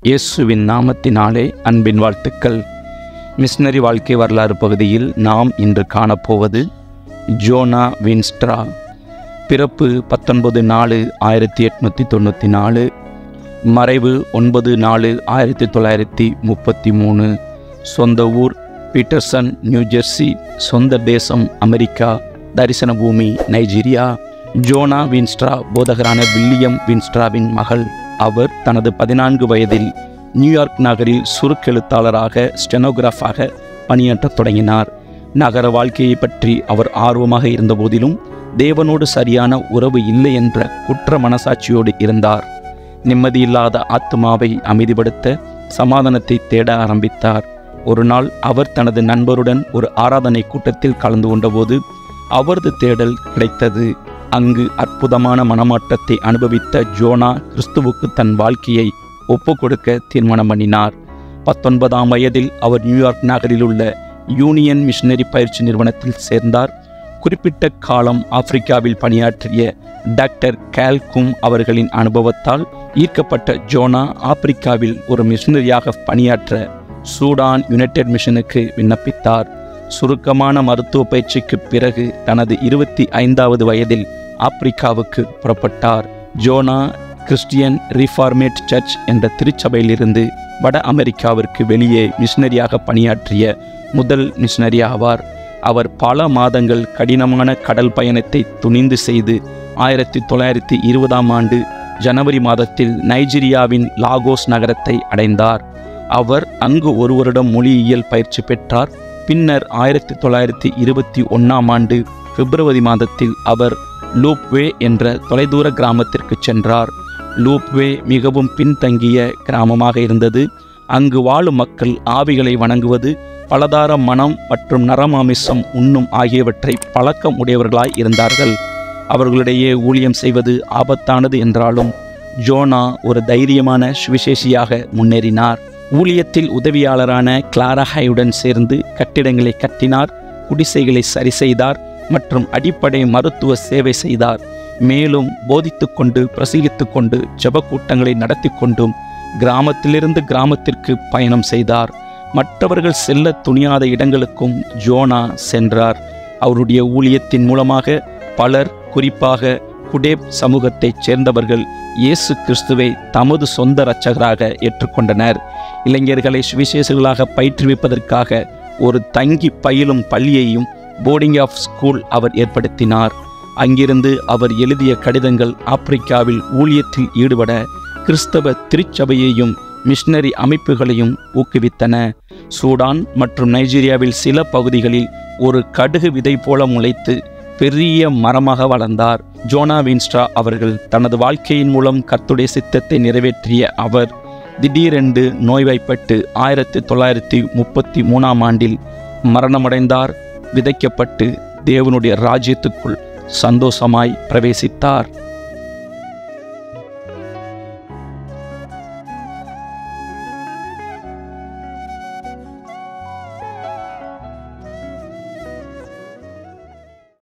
இயேசுவின் நாமத்தினாலே அன்பின் வாழ்த்துக்கள் மிஷனரி வாழ்க்கை வரலாறு பகுதியில் நாம் இன்று காணப்போவது ஜோனா வின்ஸ்ட்ரா பிறப்பு பத்தொன்பது நாலு ஆயிரத்தி எட்நூற்றி தொண்ணூற்றி நாலு மறைவு ஒன்பது நாலு ஆயிரத்தி தொள்ளாயிரத்தி முப்பத்தி மூணு சொந்த ஊர் பீட்டர்சன் நியூஜெர்சி சொந்த தேசம் அமெரிக்கா தரிசன பூமி நைஜீரியா ஜோனா வின்ஸ்ட்ரா போதகரான வில்லியம் வின்ஸ்ட்ராவின் மகள் அவர் தனது பதினான்கு வயதில் நியூயார்க் நகரில் சுருக்கெழுத்தாளராக ஸ்டெனோகிராஃபாக பணியாற்றத் தொடங்கினார் நகர வாழ்க்கையை பற்றி அவர் ஆர்வமாக இருந்தபோதிலும் தேவனோடு சரியான உறவு இல்லை என்ற குற்ற மனசாட்சியோடு இருந்தார் நிம்மதியில்லாத ஆத்மாவை அமைதிப்படுத்த சமாதானத்தை தேட ஆரம்பித்தார் ஒரு நாள் அவர் தனது நண்பருடன் ஒரு ஆராதனை கூட்டத்தில் கலந்து கொண்டபோது அவரது தேடல் கிடைத்தது அங்கு அற்புதமான மனமாற்றத்தை அனுபவித்த ஜோனா கிறிஸ்துவுக்கு தன் வாழ்க்கையை ஒப்புக்கொடுக்க தீர்மானம் பண்ணினார் பத்தொன்பதாம் வயதில் அவர் நியூயார்க் நகரில் உள்ள யூனியன் மிஷனரி பயிற்சி நிறுவனத்தில் சேர்ந்தார் குறிப்பிட்ட காலம் ஆப்பிரிக்காவில் பணியாற்றிய டாக்டர் கேல்கும் அவர்களின் அனுபவத்தால் ஈர்க்கப்பட்ட ஜோனா ஆப்பிரிக்காவில் ஒரு மிஷனரியாக பணியாற்ற சூடான் யுனைடெட் மிஷனுக்கு விண்ணப்பித்தார் சுருக்கமான மருத்துவ பயிற்சிக்கு பிறகு தனது இருபத்தி ஐந்தாவது வயதில் ஆப்பிரிக்காவுக்கு புறப்பட்டார் ஜோனா கிறிஸ்டியன் ரிஃபார்மேட் சர்ச் என்ற திருச்சபையிலிருந்து வட அமெரிக்காவிற்கு வெளியே மிஷனரியாக பணியாற்றிய முதல் மிஷனரி ஆவார் அவர் பல மாதங்கள் கடினமான கடல் பயணத்தை துணிந்து செய்து ஆயிரத்தி தொள்ளாயிரத்தி இருபதாம் ஆண்டு ஜனவரி மாதத்தில் நைஜீரியாவின் லாகோஸ் நகரத்தை அடைந்தார் அவர் அங்கு ஒரு வருடம் மொழியியல் பயிற்சி பெற்றார் பின்னர் ஆயிரத்தி தொள்ளாயிரத்தி இருபத்தி ஒன்றாம் ஆண்டு பிப்ரவரி மாதத்தில் அவர் லூப்வே என்ற தொலைதூர கிராமத்திற்கு சென்றார் லூப்வே மிகவும் பின்தங்கிய கிராமமாக இருந்தது அங்கு வாழும் மக்கள் ஆவிகளை வணங்குவது பலதார மனம் மற்றும் நரமாமிசம் உண்ணும் ஆகியவற்றை பழக்கம் உடையவர்களாய் இருந்தார்கள் அவர்களிடையே ஊழியம் செய்வது ஆபத்தானது என்றாலும் ஜோனா ஒரு தைரியமான சுவிசேஷியாக முன்னேறினார் ஊழியத்தில் உதவியாளரான கிளாரஹையுடன் சேர்ந்து கட்டிடங்களை கட்டினார் குடிசைகளை சரி செய்தார் மற்றும் அடிப்படை மருத்துவ சேவை செய்தார் மேலும் போதித்து கொண்டு பிரசங்கித்து கொண்டு ஜப கூட்டங்களை நடத்தி கொண்டும் கிராமத்திலிருந்து கிராமத்திற்கு பயணம் செய்தார் மற்றவர்கள் செல்ல துணியாத இடங்களுக்கும் ஜோனா சென்றார் அவருடைய ஊழியத்தின் மூலமாக பலர் குறிப்பாக குடேப் சமூகத்தைச் சேர்ந்தவர்கள் இயேசு கிறிஸ்துவை தமது சொந்த இரட்சகராக ஏற்றுக்கொண்டனர் இளைஞர்களை சுவிசேஷங்களாக பயிற்றுவிப்பதற்காக ஒரு தங்கி பயிலும் பள்ளியையும் போர்டிங் ஆஃப் ஸ்கூல் அவர் ஏற்படுத்தினார் அங்கிருந்து அவர் எழுதிய கடிதங்கள் ஆப்பிரிக்காவில் ஊழியத்தில் ஈடுபட கிறிஸ்தவ திருச்சபையையும் மிஷனரி அமைப்புகளையும் ஊக்குவித்தன சூடான் மற்றும் நைஜீரியாவில் சில பகுதிகளில் ஒரு கடுகு விதை போல முளைத்து பெரிய மரமாக வளர்ந்தார் ஜோனா வின்ஸ்ட்ரா அவர்கள் தனது வாழ்க்கையின் மூலம் கர்த்துடைய சித்தத்தை நிறைவேற்றிய அவர் திடீரென்று நோய்வாய்ப்பட்டு ஆயிரத்தி தொள்ளாயிரத்தி முப்பத்தி மூணாம் ஆண்டில் மரணமடைந்தார் விதைக்கப்பட்டு தேவனுடைய ராஜ்யத்துக்குள் சந்தோஷமாய் பிரவேசித்தார்